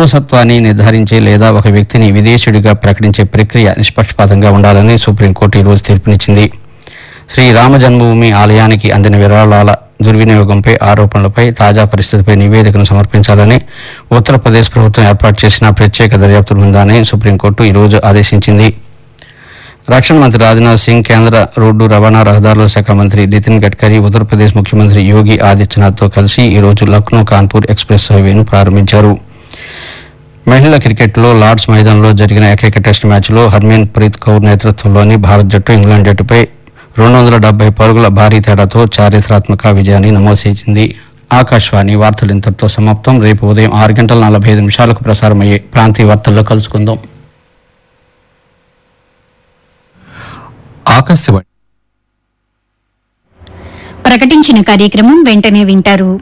పౌరసత్వాన్ని నిర్ధారించే లేదా ఒక వ్యక్తిని విదేశీయుడిగా ప్రకటించే ప్రక్రియ నిష్పక్షపాతంగా ఉండాలని సుప్రీంకోర్టు ఈ రోజు తీర్పునిచ్చింది శ్రీ రామ జన్మభూమి ఆలయానికి అందిన విరాళాల దుర్వినియోగంపై ఆరోపణలపై తాజా పరిస్థితిపై నివేదికను సమర్పించాలని ఉత్తరప్రదేశ్ ప్రభుత్వం ఏర్పాటు చేసిన ప్రత్యేక దర్యాప్తు బృందాన్ని సుప్రీంకోర్టు ఈ రోజు ఆదేశించింది రక్షణ మంత్రి రాజ్నాథ్ సింగ్ కేంద్ర రోడ్డు రవాణా రహదారుల శాఖ మంత్రి నితిన్ గడ్కరీ ఉత్తరప్రదేశ్ ముఖ్యమంత్రి యోగి ఆదిత్యనాథ్ తో కలిసి ఈ రోజు లక్నో కాన్పూర్ ఎక్స్ప్రెస్ హైవేను ప్రారంభించారు మహిళల క్రికెట్లో లార్డ్స్ మైదానంలో జరిగిన ఏకైక టెస్ట్ మ్యాచ్లో హర్మీన్ ప్రీత్ కౌర్ నేతృత్వంలోని భారత్ జట్టు ఇంగ్లాండ్ జట్టుపై రెండు వందల డెబ్బై పరుగుల భారీ తేడాతో చారిత్రాత్మక విజయాన్ని నమోదు చేసింది ఆకాశవాణి వార్తలు ఇంతటితో సమాప్తం రేపు ఉదయం ఆరు గంటల నలభై ఐదు నిమిషాలకు ప్రసారమయ్యే ప్రాంతీయ వార్తల్లో కలుసుకుందాం ఆకాశవాణి ప్రకటించిన కార్యక్రమం వెంటనే వింటారు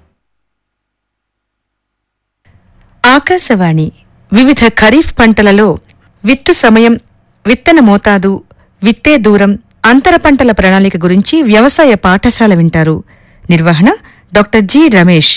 ఆకాశవాణి వివిధ ఖరీఫ్ పంటలలో విత్తు సమయం విత్తన మోతాదు విత్తే దూరం అంతర పంటల ప్రణాళిక గురించి వ్యవసాయ పాఠశాల వింటారు నిర్వహణ డాక్టర్ జి రమేష్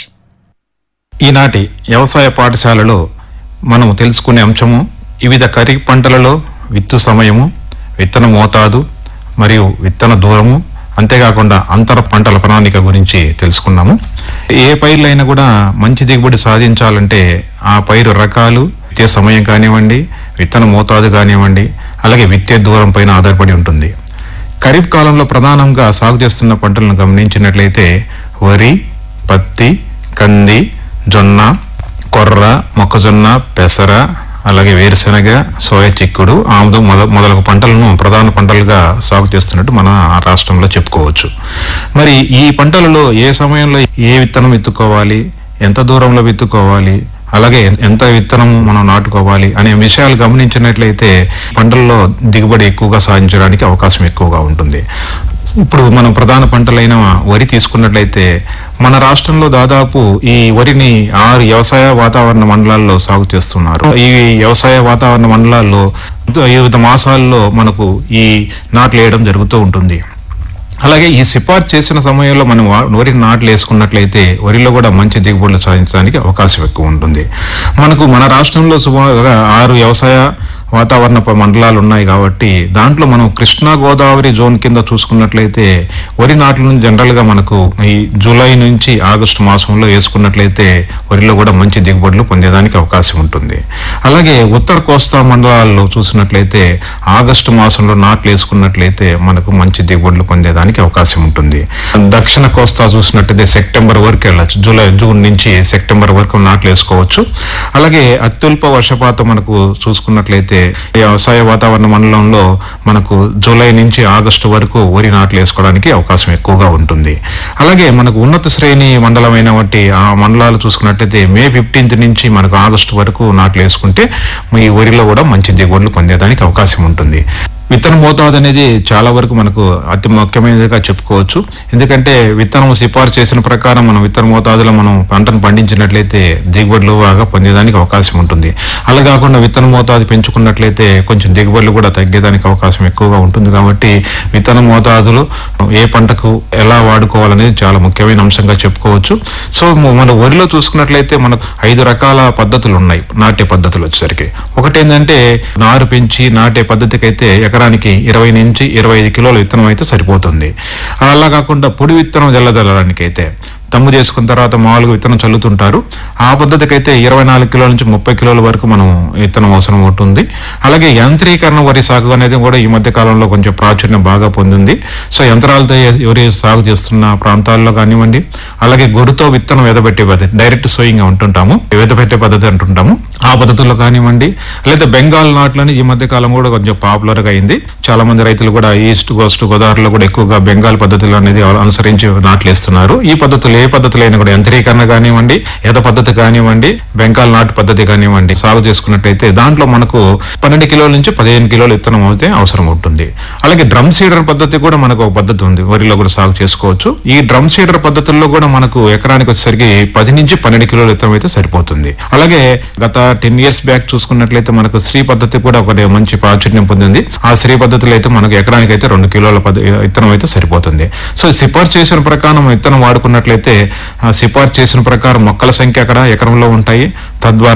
ఈనాటి వ్యవసాయ పాఠశాలలో మనం తెలుసుకునే అంశము వివిధ ఖరీఫ్ పంటలలో విత్తు సమయము విత్తన మోతాదు మరియు విత్తన దూరము అంతేకాకుండా అంతర పంటల ప్రణాళిక గురించి తెలుసుకున్నాము ఏ పైర్లైనా కూడా మంచి దిగుబడి సాధించాలంటే ఆ పైరు రకాలు విత్తే సమయం కానివ్వండి విత్తన మోతాదు కానివ్వండి అలాగే విత్తే దూరం పైన ఆధారపడి ఉంటుంది ఖరీఫ్ కాలంలో ప్రధానంగా సాగు చేస్తున్న పంటలను గమనించినట్లయితే వరి పత్తి కంది జొన్న కొర్ర మొక్కజొన్న పెసర అలాగే వేరుశెనగ సోయా చిక్కుడు ఆముదం మొద మొదలగు పంటలను ప్రధాన పంటలుగా సాగు చేస్తున్నట్టు మన రాష్ట్రంలో చెప్పుకోవచ్చు మరి ఈ పంటలలో ఏ సమయంలో ఏ విత్తనం విత్తుకోవాలి ఎంత దూరంలో విత్తుకోవాలి అలాగే ఎన్- ఎంత విత్తనం మనం నాటుకోవాలి అనే విషయాలు గమనించినట్లయితే పంటల్లో దిగుబడి ఎక్కువగా సాధించడానికి అవకాశం ఎక్కువగా ఉంటుంది ఇప్పుడు మనం ప్రధాన పంటలైన వరి తీసుకున్నట్లయితే మన రాష్ట్రంలో దాదాపు ఈ వరిని ఆరు వ్యవసాయ వాతావరణ మండలాల్లో సాగు చేస్తున్నారు ఈ వ్యవసాయ వాతావరణ మండలాల్లో వివిధ మాసాల్లో మనకు ఈ నాట్లు వేయడం జరుగుతూ ఉంటుంది అలాగే ఈ సిఫార్సు చేసిన సమయంలో మనం వా- వరిని నాట్లు వేసుకున్నట్లయితే వరిలో కూడా మంచి దిగుబడులు సాధించడానికి అవకాశం ఎక్కువ ఉంటుంది మనకు మన రాష్ట్రంలో సుమారుగా ఆరు వ్యవసాయ వాతావరణ ప- మండలాలు ఉన్నాయి కాబట్టి దాంట్లో మనం కృష్ణా గోదావరి జోన్ కింద చూసుకున్నట్లయితే వరి నాట్లను జనరల్ గా మనకు ఈ జూలై నుంచి ఆగస్టు మాసంలో వేసుకున్నట్లయితే వరిలో కూడా మంచి దిగుబడులు పొందేదానికి అవకాశం ఉంటుంది అలాగే ఉత్తర కోస్తా మండలాల్లో చూసినట్లయితే ఆగస్టు మాసంలో నాట్లు వేసుకున్నట్లయితే మనకు మంచి దిగుబడులు పొందేదానికి అవకాశం ఉంటుంది దక్షిణ కోస్తా చూసినట్లయితే సెప్టెంబర్ వరకు వెళ్ళచ్చు జూలై జూన్ నుంచి సెప్టెంబర్ వరకు నాట్లు వేసుకోవచ్చు అలాగే అత్యల్ప వర్షపాతం మనకు చూసుకున్నట్లయితే ఈ వ్యవసాయ వాతావరణ మండలంలో మనకు జూలై నుంచి ఆగస్టు వరకు వరి నాట్లు వేసుకోవడానికి అవకాశం ఎక్కువగా ఉంటుంది అలాగే మనకు ఉన్నత శ్రేణి మండలమైన వంటి ఆ మండలాలు చూసుకున్నట్లయితే మే ఫిఫ్టీన్త్ నుంచి మనకు ఆగస్టు వరకు నాట్లు వేసుకుంటే ఈ వరిలో కూడా మంచి దిగుబడులు పొందేదానికి అవకాశం ఉంటుంది విత్తన మోతాదు అనేది చాలా వరకు మనకు అతి ముఖ్యమైనదిగా చెప్పుకోవచ్చు ఎందుకంటే విత్తనం సిఫార్సు చేసిన ప్రకారం మనం విత్తన మోతాదులో మనం పంటను పండించినట్లయితే దిగుబడులు బాగా పొందేదానికి అవకాశం ఉంటుంది అలా కాకుండా విత్తన మోతాదు పెంచుకున్నట్లయితే కొంచెం దిగుబడులు కూడా తగ్గేదానికి అవకాశం ఎక్కువగా ఉంటుంది కాబట్టి విత్తన మోతాదులు ఏ పంటకు ఎలా వాడుకోవాలనేది చాలా ముఖ్యమైన అంశంగా చెప్పుకోవచ్చు సో మ- మన వరిలో చూసుకున్నట్లయితే మనకు ఐదు రకాల పద్ధతులు ఉన్నాయి నాటే పద్ధతులు వచ్చేసరికి ఒకటి ఏంటంటే నారు పెంచి నాటే పద్ధతికి అయితే ఎకరానికి ఇరవై నుంచి ఇరవై ఐదు కిలోల విత్తనం అయితే సరిపోతుంది అలా కాకుండా పొడి విత్తనం జల్లదల్లడానికి అయితే దమ్ము చేసుకున్న తర్వాత మామూలుగా విత్తనం చల్లుతుంటారు ఆ పద్ధతికి అయితే ఇరవై నాలుగు కిలోల నుంచి ముప్పై కిలోల వరకు మనం విత్తనం అవసరం ఉంటుంది అలాగే యంత్రీకరణ వరి సాగు అనేది కూడా ఈ మధ్య కాలంలో కొంచెం ప్రాచుర్యం బాగా పొందింది సో యంత్రాలతో ఏ- వరి సాగు చేస్తున్న ప్రాంతాల్లో కానివ్వండి అలాగే గొడుతో విత్తనం ఎదబెట్టే పద్ధతి డైరెక్ట్ సోయింగ్ ఉంటుంటాము ఎదబెట్టే పద్ధతి అంటుంటాము ఆ పద్ధతుల్లో కానివ్వండి లేదా బెంగాల్ నాట్లని ఈ మధ్య కాలం కూడా కొంచెం పాపులర్ గా అయింది చాలా మంది రైతులు కూడా ఈస్ట్ కోస్ట్ గోదావరిలో కూడా ఎక్కువగా బెంగాల్ పద్ధతులు అనేది అనుసరించి నాట్లు వేస్తున్నారు ఈ పద్ధతులు ఏ పద్ధతులైనా కూడా యంత్రీకరణ కానివ్వండి ఎద పద్ధతి కానివ్వండి బెంగాల్ నాటు పద్ధతి కానివ్వండి సాగు చేసుకున్నట్లయితే దాంట్లో మనకు పన్నెండు కిలోల నుంచి పదిహేను కిలోల విత్తనం అయితే అవసరం ఉంటుంది అలాగే డ్రమ్ సీడర్ పద్ధతి కూడా మనకు ఒక పద్ధతి ఉంది వరిలో కూడా సాగు చేసుకోవచ్చు ఈ డ్రమ్ సీడర్ పద్ధతుల్లో కూడా మనకు ఎకరానికి వచ్చేసరికి పది నుంచి పన్నెండు కిలోల విత్తనం అయితే సరిపోతుంది అలాగే గత టెన్ ఇయర్స్ బ్యాక్ చూసుకున్నట్లయితే మనకు శ్రీ పద్ధతి కూడా ఒకటి మంచి ప్రాచుర్యం పొందింది ఆ శ్రీ పద్ధతిలో అయితే మనకు ఎకరానికి అయితే రెండు కిలోల పద్ధ- విత్తనం అయితే సరిపోతుంది సో సిఫార్సు చేసిన ప్రకారం విత్తనం వాడుకున్నట్లయితే ఆ సిఫార్సు చేసిన ప్రకారం మొక్కల సంఖ్య అక్కడ ఎకరంలో ఉంటాయి తద్వారా